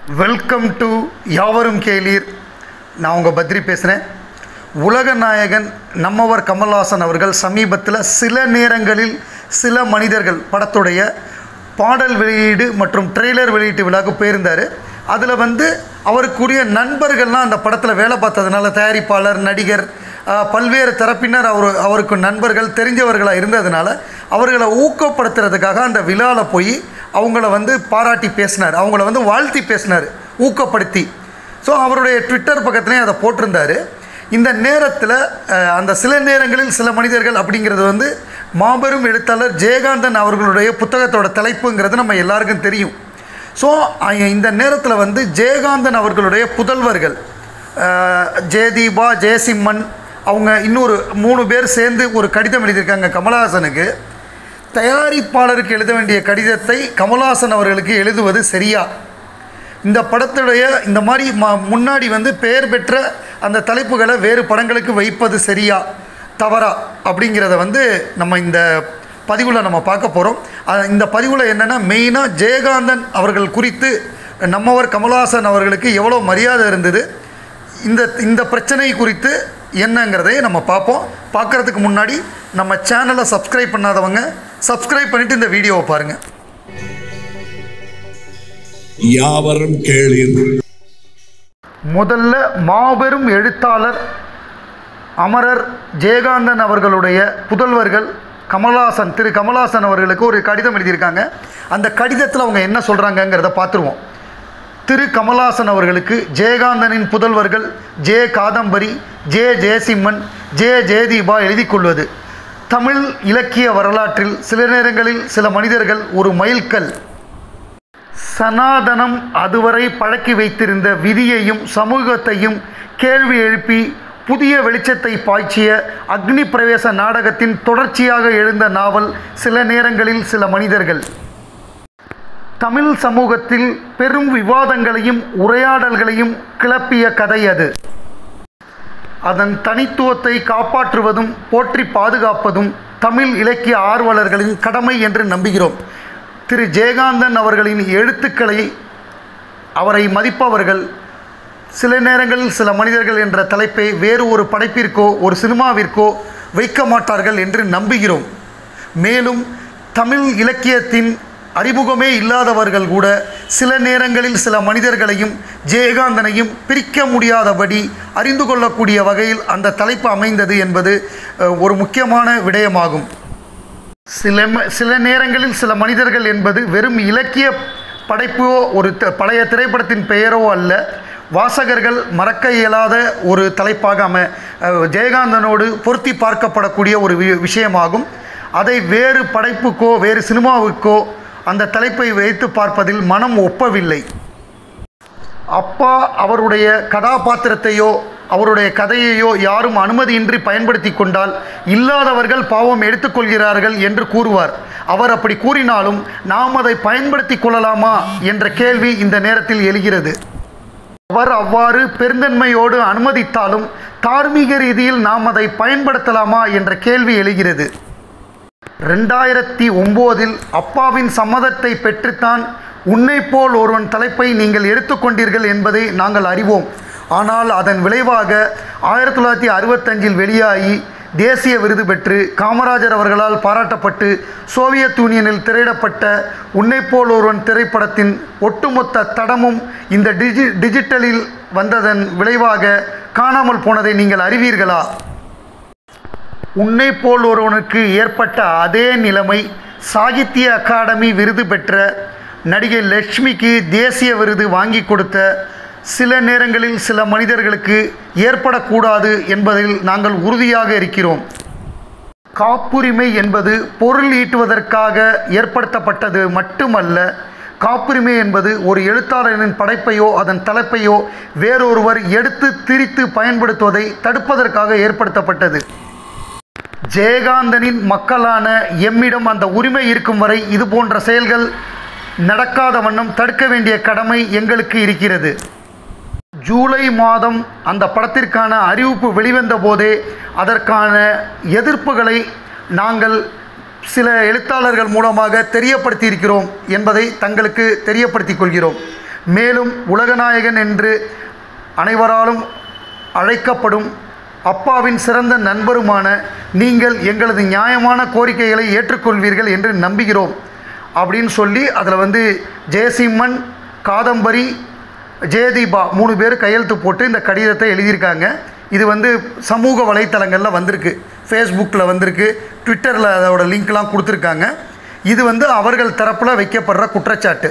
welcome to யாவரும் கேளீர் நான் உங்கள் பத்ரி பேசுகிறேன் உலக நாயகன் நம்மவர் கமல்ஹாசன் அவர்கள் சமீபத்தில் சில நேரங்களில் சில மனிதர்கள் படத்துடைய பாடல் வெளியீடு மற்றும் ட்ரெய்லர் வெளியீட்டு விழாவுக்கு போயிருந்தார் அதில் வந்து அவருக்குரிய நண்பர்கள்லாம் அந்த படத்தில் வேலை பார்த்ததுனால தயாரிப்பாளர் நடிகர் ஆஹ், பல்வேறு தரப்பினர் அவர் அவருக்கு நண்பர்கள் தெரிஞ்சவர்களாக இருந்ததுனால அவர்களை ஊக்கப்படுத்துறதுக்காக அந்த விழாவில் போய் அவங்கள வந்து பாராட்டி பேசினார் அவங்கள வந்து வாழ்த்தி பேசினார் ஊக்கப்படுத்தி ஸோ அவருடைய ட்விட்டர் பக்கத்துலேயும் அதை போட்டிருந்தார் இந்த நேரத்தில் அஹ், அந்த சில நேரங்களில் சில மனிதர்கள் அப்படிங்கிறது வந்து மாபெரும் எழுத்தாளர் ஜெயகாந்தன் அவர்களுடைய புத்தகத்தோட தலைப்புங்கிறது நம்ம எல்லாருக்கும் தெரியும் ஸோ இந்த நேரத்தில் வந்து ஜெயகாந்தன் அவர்களுடைய புதல்வர்கள் அஹ், ஜெயதீபா ஜெயசிம்மன் அவங்க இன்னொரு மூணு பேர் சேர்ந்து ஒரு கடிதம் எழுதியிருக்காங்க கமலஹாசனுக்கு தயாரிப்பாளருக்கு எழுத வேண்டிய கடிதத்தை கமல்ஹாசன் அவர்களுக்கு எழுதுவது சரியா இந்த படத்துடைய இந்த மாதிரி ம முன்னாடி வந்து பெயர் பெற்ற அந்த தலைப்புகளை வேறு படங்களுக்கு வைப்பது சரியா தவறா அப்படிங்கிறத வந்து நம்ம இந்த பதிவில் நம்ம பார்க்க போகிறோம் இந்த பதிவில் என்னென்னா மெயினாக ஜெயகாந்தன் அவர்கள் குறித்து நம்மவர் கமல்ஹாசன் அவர்களுக்கு எவ்வளோ மரியாதை இருந்தது இந்த இந்த பிரச்சனை குறித்து என்னங்கிறதை நம்ம பார்ப்போம் பார்க்குறதுக்கு முன்னாடி நம்ம சேனலை சப்ஸ்கிரைப் பண்ணாதவங்க சப்ஸ்கிரைப் பண்ணிவிட்டு இந்த வீடியோவை பாருங்கள் யாவரும் கேளீர் முதல்ல மாபெரும் எழுத்தாளர் அமரர் ஜெயகாந்தன் அவர்களுடைய புதல்வர்கள் கமல்ஹாசன் திரு கமல்ஹாசன் அவர்களுக்கு ஒரு கடிதம் எழுதியிருக்காங்க அந்த கடிதத்தில் அவங்க என்ன சொல்கிறாங்கங்கிறத பார்த்துருவோம் திரு கமல்ஹாசன் அவர்களுக்கு ஜெயகாந்தனின் புதல்வர்கள் J Kadambari J Jayasimman J Jayadeepa எழுதி கொள்வது தமிழ் இலக்கிய வரலாற்றில் சில நேரங்களில் சில மனிதர்கள் ஒரு மைல்கல் சனாதனம் அதுவரை பழக்கி வைத்திருந்த விதியையும் சமூகத்தையும் கேள்வி எழுப்பி புதிய வெளிச்சத்தை பாய்ச்சிய அக்னி பிரவேச நாடகத்தின் தொடர்ச்சியாக எழுந்த நாவல் சில நேரங்களில் சில மனிதர்கள் தமிழ் சமூகத்தில் பெரும் விவாதங்களையும் உரையாடல்களையும் கிளப்பிய கதை அது அதன் தனித்துவத்தை காப்பாற்றுவதும் போற்றி பாதுகாப்பதும் தமிழ் இலக்கிய ஆர்வலர்களின் கடமை என்று நம்புகிறோம் திரு ஜெயகாந்தன் அவர்களின் எழுத்துக்களை அவரை மதிப்பவர்கள் சில நேரங்களில் சில மனிதர்கள் என்ற தலைப்பை வேறு ஒரு படைப்பிற்கோ ஒரு சினிமாவிற்கோ வைக்க மாட்டார்கள் என்று நம்புகிறோம் மேலும் தமிழ் இலக்கியத்தின் அறிமுகமே இல்லாதவர்கள் கூட சில நேரங்களில் சில மனிதர்களையும் ஜெயகாந்தனையும் பிரிக்க முடியாதபடி அறிந்து கொள்ளக்கூடிய வகையில் அந்த தலைப்பு அமைந்தது என்பது அஹ், ஒரு முக்கியமான விடயமாகும் சில ம- சில நேரங்களில் சில மனிதர்கள் என்பது வெறும் இலக்கிய படைப்போ ஒரு த- பழைய திரைப்படத்தின் பெயரோ அல்ல வாசகர்கள் மறக்க இயலாத ஒரு தலைப்பாக அம அஹ், ஜெயகாந்தனோடு பொருத்தி பார்க்கப்படக்கூடிய ஒரு வி- விஷயமாகும் அதை வேறு படைப்புக்கோ வேறு சினிமாவுக்கோ அந்த தலைப்பை வைத்து பார்ப்பதில் மனம் ஒப்பவில்லை அப்பா அவருடைய கதாபாத்திரத்தையோ அவருடைய கதையையோ யாரும் அனுமதியின்றி பயன்படுத்தி கொண்டால் இல்லாதவர்கள் பாவம் எடுத்துக்கொள்கிறார்கள் என்று கூறுவார் அவர் அப்படி கூறினாலும் நாம் அதை பயன்படுத்தி கொள்ளலாமா என்ற கேள்வி இந்த நேரத்தில் எழுகிறது அவர் அவ்வாறு பெருந்தன்மையோடு அனுமதித்தாலும் தார்மீக ரீதியில் நாம் அதை பயன்படுத்தலாமா என்ற கேள்வி எழுகிறது ரெண்டாயிரத்தி ஒம்போதில் அப்பாவின் சம்மதத்தை பெற்றுத்தான் உன்னை போல் ஒருவன் தலைப்பை நீங்கள் எடுத்துக்கொண்டீர்கள் என்பதை நாங்கள் அறிவோம் ஆனால் அதன் விளைவாக ஆயிரத்தி தொள்ளாயிரத்தி அறுபத்தஞ்சில் வெளியாகி தேசிய விருது பெற்று காமராஜர் அவர்களால் பாராட்டப்பட்டு சோவியத் யூனியனில் திரையிடப்பட்ட உன்னை போல் ஒருவன் திரைப்படத்தின் ஒட்டுமொத்த தடமும் இந்த டிஜி டிஜிட்டலில் வந்ததன் விளைவாக காணாமல் போனதை நீங்கள் அறிவீர்களா உன்னை போல் ஒருவனுக்கு ஏற்பட்ட அதே நிலைமை சாகித்ய அகாடமி விருது பெற்ற நடிகை லட்சுமிக்கு தேசிய விருது வாங்கி கொடுத்த சில நேரங்களில் சில மனிதர்களுக்கு ஏற்படக்கூடாது என்பதில் நாங்கள் உறுதியாக இருக்கிறோம் காப்புரிமை என்பது பொருள் ஈட்டுவதற்காக ஏற்படுத்தப்பட்டது மட்டுமல்ல காப்புரிமை என்பது ஒரு எழுத்தாளரின் படைப்பையோ அதன் தலைப்பையோ வேறொருவர் எடுத்து திரித்து பயன்படுத்துவதை தடுப்பதற்காக ஏற்படுத்தப்பட்டது ஜெயகாந்தனின் மக்களான எம்மிடம் அந்த உரிமை இருக்கும் வரை இது போன்ற செயல்கள் நடக்காத வண்ணம் தடுக்க வேண்டிய கடமை எங்களுக்கு இருக்கிறது ஜூலை மாதம் அந்த படத்திற்கான அறிவிப்பு வெளிவந்த போதே அதற்கான எதிர்ப்புகளை நாங்கள் சில எழுத்தாளர்கள் மூலமாக தெரியப்படுத்தி இருக்கிறோம் என்பதை தங்களுக்கு தெரியப்படுத்திக் கொள்கிறோம் மேலும் உலகநாயகன் என்று அனைவராலும் அழைக்கப்படும் அப்பாவின் சிறந்த நண்பருமான நீங்கள் எங்களது நியாயமான கோரிக்கைகளை ஏற்றுக்கொள்வீர்கள் என்று நம்புகிறோம் அப்படின்னு சொல்லி அதில் வந்து ஜெயசிம்மன் காதம்பரி ஜெயதீபா மூணு பேர் கையெழுத்து போட்டு இந்த கடிதத்தை எழுதியிருக்காங்க இது வந்து சமூக வலைத்தளங்களில் வந்திருக்கு ஃபேஸ்புக்கில் வந்திருக்கு ட்விட்டரில் அதோட லிங்க்லாம் கொடுத்துருக்காங்க இது வந்து அவர்கள் தரப்பில் வைக்கப்படுற குற்றச்சாட்டு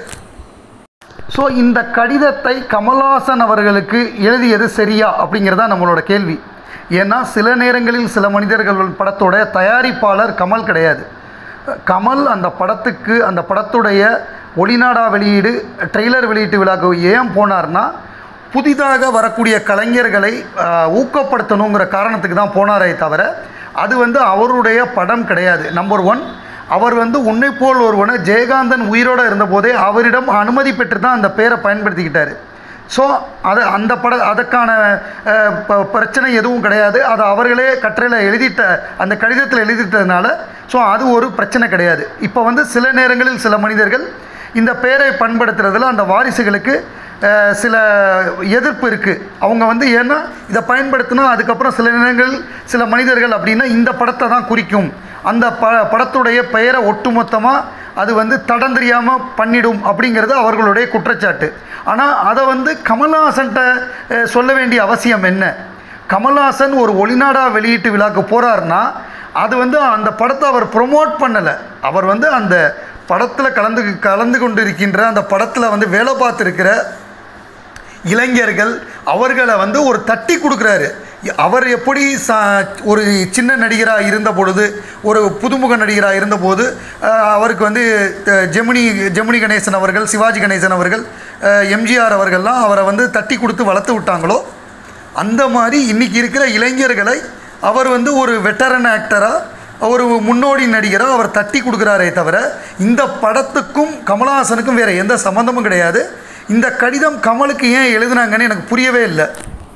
ஸோ இந்த கடிதத்தை கமல்ஹாசன் அவர்களுக்கு எழுதியது சரியா அப்படிங்கிறதா நம்மளோட கேள்வி ஏன்னா சில நேரங்களில் சில மனிதர்கள் படத்தோட தயாரிப்பாளர் கமல் கிடையாது கமல் அந்த படத்துக்கு அந்த படத்துடைய ஒளிநாடா வெளியீடு ட்ரெய்லர் வெளியீட்டு விழாக்கு ஏன் போனார்னா புதிதாக வரக்கூடிய கலைஞர்களை ஆஹ், ஊக்கப்படுத்தணுங்கிற காரணத்துக்கு தான் போனாரே தவிர அது வந்து அவருடைய படம் கிடையாது நம்பர் ஒன் அவர் வந்து உன்னை போல் ஒருவனை ஜெயகாந்தன் உயிரோடு இருந்தபோதே அவரிடம் அனுமதி பெற்று தான் அந்த பேரை பயன்படுத்திக்கிட்டாரு ஸோ அது அந்த பட அதுக்கான அஹ், ப- பிரச்சனை எதுவும் கிடையாது அது அவர்களே கட்டுரையில் எழுதிட்ட அந்த கடிதத்தில் எழுதிட்டதுனால ஸோ அது ஒரு பிரச்சனை கிடையாது இப்போ வந்து சில நேரங்களில் சில மனிதர்கள் இந்த பெயரை பயன்படுத்துறதுல அந்த வாரிசுகளுக்கு அஹ், சில எதிர்ப்பு இருக்குது அவங்க வந்து ஏன்னா இதை பயன்படுத்தினா அதுக்கப்புறம் சில நேரங்களில் சில மனிதர்கள் அப்படின்னா இந்த படத்தை தான் குறிக்கும் அந்த ப படத்துடைய பெயரை ஒட்டுமொத்தமாக அது வந்து தடம் தெரியாமல் பண்ணிடும் அப்படிங்கிறது அவர்களுடைய குற்றச்சாட்டு ஆனால் அதை வந்து கமல்ஹாசன்கிட்ட அஹ், சொல்ல வேண்டிய அவசியம் என்ன கமல்ஹாசன் ஒரு ஒளிநாடா வெளியீட்டு விழாக்கு போகிறாருன்னா அது வந்து அந்த படத்தை அவர் ப்ரொமோட் பண்ணலை அவர் வந்து அந்த படத்தில் கலந்து கலந்து கொண்டு இருக்கின்ற அந்த படத்தில் வந்து வேலை பார்த்துருக்கிற இளைஞர்கள் அவர்களை வந்து ஒரு தட்டி கொடுக்குறாரு அவர் எப்படி ச ஒரு சின்ன நடிகராக இருந்த பொழுது ஒரு புதுமுக நடிகராக இருந்தபோது அஹ், அவருக்கு வந்து அஹ், ஜெமினி ஜெமினி கணேசன் அவர்கள் சிவாஜி கணேசன் அவர்கள் அஹ், எம்ஜிஆர் அவர்கள்லாம் அவரை வந்து தட்டி கொடுத்து வளர்த்து விட்டாங்களோ அந்த மாதிரி இன்றைக்கி இருக்கிற இளைஞர்களை அவர் வந்து ஒரு வெட்டரன் ஆக்டராக ஒரு முன்னோடி நடிகராக அவர் தட்டி கொடுக்குறாரே தவிர இந்த படத்துக்கும் கமலஹாசனுக்கும் வேறு எந்த சம்மந்தமும் கிடையாது இந்த கடிதம் கமலுக்கு ஏன் எழுதுனாங்கன்னு எனக்கு புரியவே இல்லை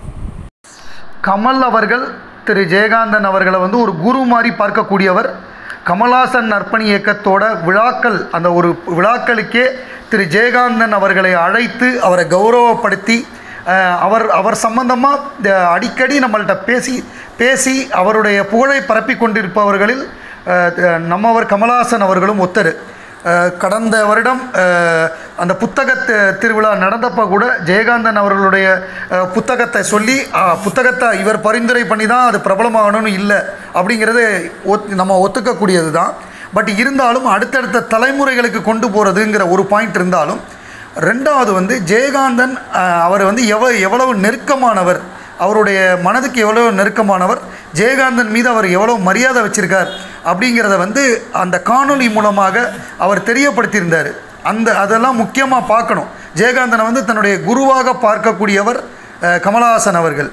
கமல் அவர்கள் திரு ஜெயகாந்தன் அவர்களை வந்து ஒரு குரு மாதிரி பார்க்கக்கூடியவர் கமல்ஹாசன் நற்பணி இயக்கத்தோட விழாக்கள் அந்த ஒரு விழாக்களுக்கே திரு ஜெயகாந்தன் அவர்களை அழைத்து அவரை கௌரவப்படுத்தி அஹ், அவர் அவர் சம்பந்தமாக அடிக்கடி நம்மள்கிட்ட பேசி பேசி அவருடைய புகழை பரப்பி கொண்டிருப்பவர்களில் அஹ், த- நம்மவர் கமல்ஹாசன் அவர்களும் ஒத்தர் அஹ், கடந்த வருடம் அஹ், அந்த புத்தக தி- திருவிழா நடந்தப்போ கூட ஜெயகாந்தன் அவர்களுடைய அஹ், புத்தகத்தை சொல்லி அஹ், புத்தகத்தை இவர் பரிந்துரை பண்ணி தான் அது பிரபலமாகணும்னு இல்லை அப்படிங்கிறது ஒத் நம்ம ஒத்துக்கக்கூடியது தான் பட் இருந்தாலும் அடுத்தடுத்த தலைமுறைகளுக்கு கொண்டு போகிறதுங்கிற ஒரு பாயிண்ட் இருந்தாலும் ரெண்டாவது வந்து ஜெயகாந்தன் அஹ், அவர் வந்து எவ எவ்வளவு நெருக்கமானவர் அவருடைய மனதுக்கு எவ்வளோ நெருக்கமானவர் ஜெயகாந்தன் மீது அவர் எவ்வளோ மரியாதை வச்சிருக்கார் அப்படிங்கிறத வந்து அந்த காணொளி மூலமாக அவர் தெரியப்படுத்தியிருந்தார் அந்த அதெல்லாம் முக்கியமாக பார்க்கணும் ஜெயகாந்தனை வந்து தன்னுடைய குருவாக பார்க்கக்கூடியவர் அஹ், கமலஹாசன் அவர்கள்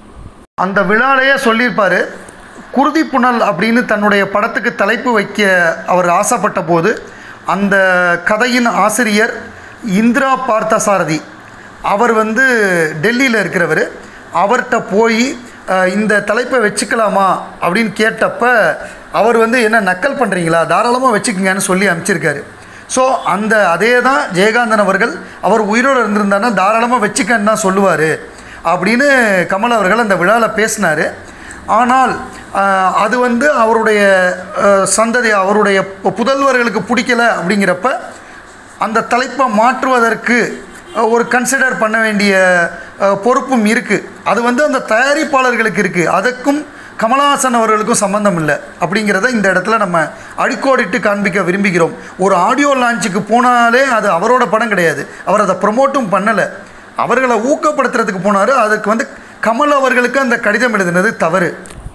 அந்த விழாலேயே சொல்லியிருப்பார் குருதி புனல் அப்படின்னு தன்னுடைய படத்துக்கு தலைப்பு வைக்க அவர் ஆசைப்பட்ட போது அந்த கதையின் ஆசிரியர் இந்திரா பார்த்தசாரதி அவர் வந்து டெல்லியில் இருக்கிறவர் அவர்கிட்ட போய் அஹ், இந்த தலைப்பை வச்சுக்கலாமா அப்படின்னு கேட்டப்ப அவர் வந்து என்ன நக்கல் பண்ணுறீங்களா தாராளமாக வச்சுக்கங்கன்னு சொல்லி அனுப்பிச்சிருக்காரு ஸோ அந்த அதே தான் ஜெயகாந்தன் அவர்கள் அவர் உயிரோடு இருந்திருந்தாருன்னா தாராளமாக வச்சுக்கன்னு தான் சொல்லுவார் அப்படின்னு கமல் அவர்கள் அந்த விழாவில் பேசினார் ஆனால் ஆஹ், அது வந்து அவருடைய ஆஹ், சந்ததி அவருடைய பு- புதல்வர்களுக்கு பிடிக்கல அப்படிங்கிறப்ப அந்த தலைப்பை மாற்றுவதற்கு அஹ், ஒரு கன்சிடர் பண்ண வேண்டிய அஹ், பொறுப்பும் இருக்குது அது வந்து அந்த தயாரிப்பாளர்களுக்கு இருக்குது அதுக்கும் கமலஹாசன் அவர்களுக்கும் சம்மந்தம் இல்லை அப்படிங்கிறத இந்த இடத்துல நம்ம அடிக்கோடிட்டு காண்பிக்க விரும்புகிறோம் ஒரு ஆடியோ லான்ச்சுக்கு போனாலே அது அவரோட படம் கிடையாது அவர் அதை ப்ரொமோட்டும் பண்ணலை அவர்களை ஊக்கப்படுத்துறதுக்கு போனார் அதுக்கு வந்து கமல் அவர்களுக்கு அந்த கடிதம் எழுதினது தவறு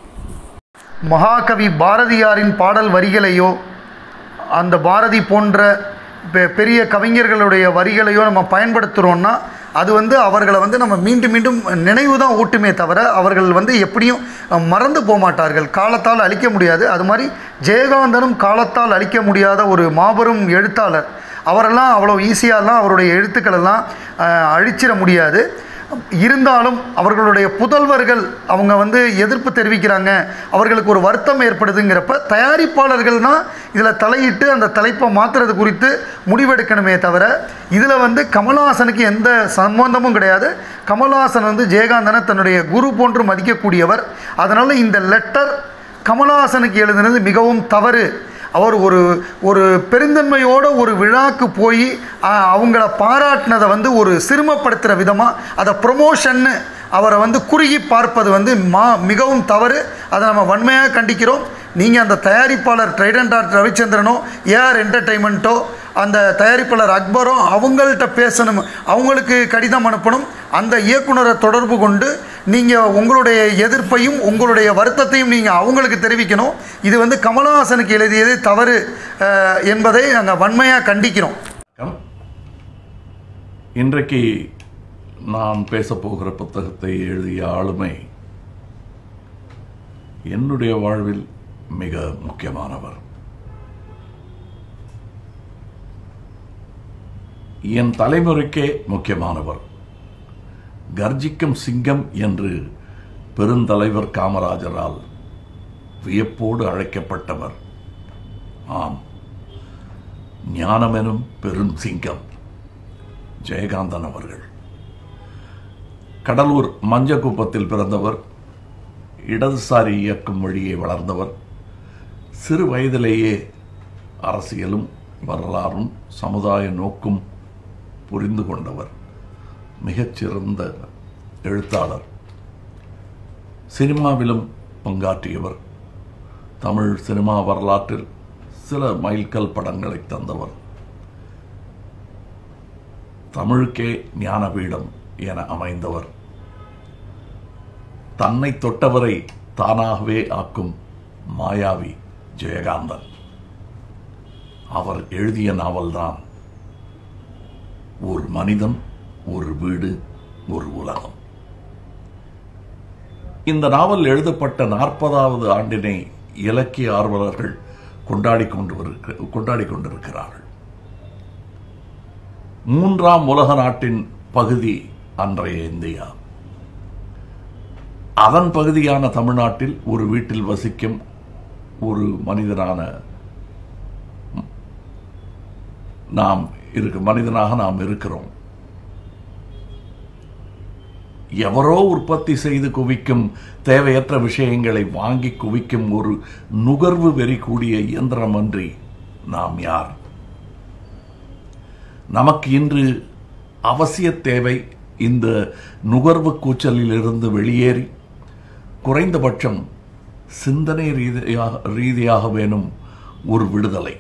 மகாகவி பாரதியாரின் பாடல் வரிகளையோ அந்த பாரதி போன்ற பெ- பெரிய கவிஞர்களுடைய வரிகளையோ நம்ம பயன்படுத்துகிறோன்னா அது வந்து அவர்களை வந்து நம்ம மீண்டும் மீண்டும் நினைவு தான் ஊட்டுமே தவிர அவர்கள் வந்து எப்படியும் அஹ், மறந்து போக மாட்டார்கள் காலத்தால் அழிக்க முடியாது அது மாதிரி ஜெயகாந்தனும் காலத்தால் அழிக்க முடியாத ஒரு மாபெரும் எழுத்தாளர் அவரெல்லாம் அவ்வளோ ஈஸியாலாம் அவருடைய எழுத்துக்களெல்லாம் அஹ், அழிச்சிட முடியாது இருந்தாலும் அவர்களுடைய புதல்வர்கள் அவங்க வந்து எதிர்ப்பு தெரிவிக்கிறாங்க அவர்களுக்கு ஒரு வருத்தம் ஏற்படுதுங்கிறப்ப தயாரிப்பாளர்கள் தான் இதில் தலையிட்டு அந்த தலைப்பை மாற்றுறது குறித்து முடிவெடுக்கணுமே தவிர இதில் வந்து கமல்ஹாசனுக்கு எந்த சம்பந்தமும் கிடையாது கமல்ஹாசன் வந்து ஜெயகாந்தனை தன்னுடைய குரு போன்று மதிக்கக்கூடியவர் அதனால் இந்த லெட்டர் கமல்ஹாசனுக்கு எழுதினது மிகவும் தவறு அவர் ஒரு ஒரு பெருந்தன்மையோட ஒரு விழாக்கு போய் அவங்கள பாராட்டினதை வந்து ஒரு சிறுமப்படுத்துகிற விதமாக அதை ப்ரொமோஷன்னு அவரை வந்து குறுகி பார்ப்பது வந்து மா மிகவும் தவறு அதை நம்ம வன்மையாக கண்டிக்கிறோம் நீங்கள் அந்த தயாரிப்பாளர் ட்ரைடன்ட் ஆர்ட் ரவிச்சந்திரனோ ஏஆர் என்டர்டைன்மெண்ட்டோ அந்த தயாரிப்பாளர் அக்பரோ அவங்கள்ட்ட பேசணும் அவங்களுக்கு கடிதம் அனுப்பணும் அந்த இயக்குனரை தொடர்பு கொண்டு நீங்கள் உங்களுடைய எதிர்ப்பையும் உங்களுடைய வருத்தத்தையும் நீங்கள் அவங்களுக்கு தெரிவிக்கணும் இது வந்து கமலஹாசனுக்கு எழுதியது தவறு அஹ், என்பதை நாங்கள் வன்மையாக கண்டிக்கிறோம் வணக்கம் இன்றைக்கு நான் பேசப் போகிற புத்தகத்தை எழுதிய ஆளுமை என்னுடைய வாழ்வில் மிக முக்கியமானவர் என் தலைமுறைக்கே முக்கியமானவர் கர்ஜிக்கும் சிங்கம் என்று பெருந்தலைவர் காமராஜரால் வியப்போடு அழைக்கப்பட்டவர் ஆம் ஞானமெனும் பெரும் சிங்கம் ஜெயகாந்தன் அவர்கள் கடலூர் மஞ்சக்குப்பத்தில் பிறந்தவர் இடதுசாரி இயக்கம் வழியே வளர்ந்தவர் சிறு வயதிலேயே அரசியலும் வரலாறும் சமுதாய நோக்கும் புரிந்து கொண்டவர் மிகச்சிறந்த எழுத்தாளர் சினிமாவிலும் பங்காற்றியவர் தமிழ் சினிமா வரலாற்றில் சில மைல்கல் படங்களை தந்தவர் தமிழுக்கே ஞானபீடம் என அமைந்தவர் தன்னை தொட்டவரை தானாகவே ஆக்கும் மாயாவி ஜெயகாந்தன் அவர் எழுதிய நாவல்தான் ஒரு மனிதன் ஒரு வீடு ஒரு உலகம் இந்த நாவல் எழுதப்பட்ட நாற்பதாவது ஆண்டினை இலக்கிய ஆர்வலர்கள் கொண்டாடி கொண்டு வருக- கொண்டாடி கொண்டிருக்கிறார்கள் மூன்றாம் உலக நாட்டின் பகுதி அன்றைய இந்தியா அதன் பகுதியான தமிழ்நாட்டில் ஒரு வீட்டில் வசிக்கும் ஒரு மனிதனான நாம் இருக்கு மனிதனாக நாம் இருக்கிறோம் எவரோ உற்பத்தி செய்து குவிக்கும் தேவையற்ற விஷயங்களை வாங்கி குவிக்கும் ஒரு நுகர்வு வெறி கூடிய இயந்திரம் அன்றி நாம் யார் நமக்கு இன்று அவசிய தேவை இந்த நுகர்வு கூச்சலில் இருந்து வெளியேறி குறைந்தபட்சம் சிந்தனை ரீதியாக ரீதியாக வேணும் ஒரு விடுதலை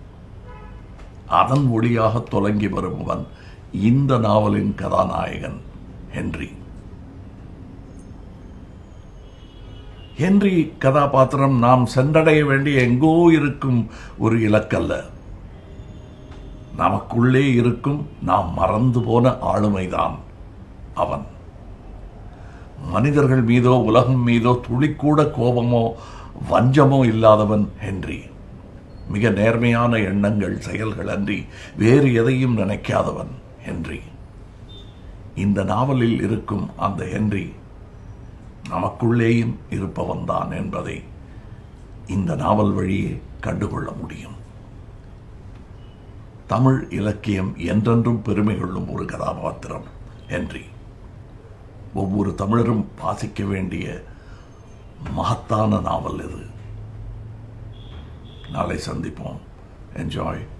அதன் ஒளியாக தொலங்கி வருபவன் இந்த நாவலின் கதாநாயகன் ஹென்றி ஹென்றி கதாபாத்திரம் நாம் சென்றடைய வேண்டிய எங்கோ இருக்கும் ஒரு இலக்கல்ல நமக்குள்ளே இருக்கும் நாம் மறந்து போன ஆளுமைதான் அவன் மனிதர்கள் மீதோ உலகம் மீதோ துளிக்கூட கோபமோ வஞ்சமோ இல்லாதவன் ஹென்றி மிக நேர்மையான எண்ணங்கள் செயல்கள் அன்றி வேறு எதையும் நினைக்காதவன் ஹென்றி இந்த நாவலில் இருக்கும் அந்த ஹென்றி நமக்குள்ளேயும் இருப்பவன்தான் என்பதை இந்த நாவல் வழியே கண்டுகொள்ள முடியும் தமிழ் இலக்கியம் என்றென்றும் பெருமை கொள்ளும் ஒரு கதாபாத்திரம் ஹென்றி ஒவ்வொரு தமிழரும் வாசிக்க வேண்டிய மகத்தான நாவல் இது நாளை சந்திப்போம் என்ஜாய்